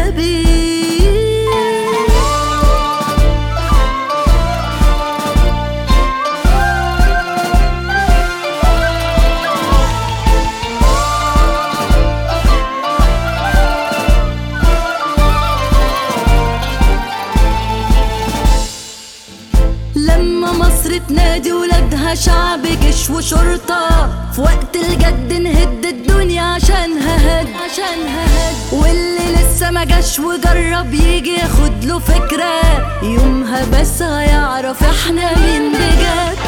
بيه لما مصر تنادي ولادها شعب جيش وشرطة في وقت الجد نهد الدنيا عشانها هد عشانها هد واللي لسه ما جاش وجرب يجي ياخد له فكرة يومها بس هيعرف احنا مين بجد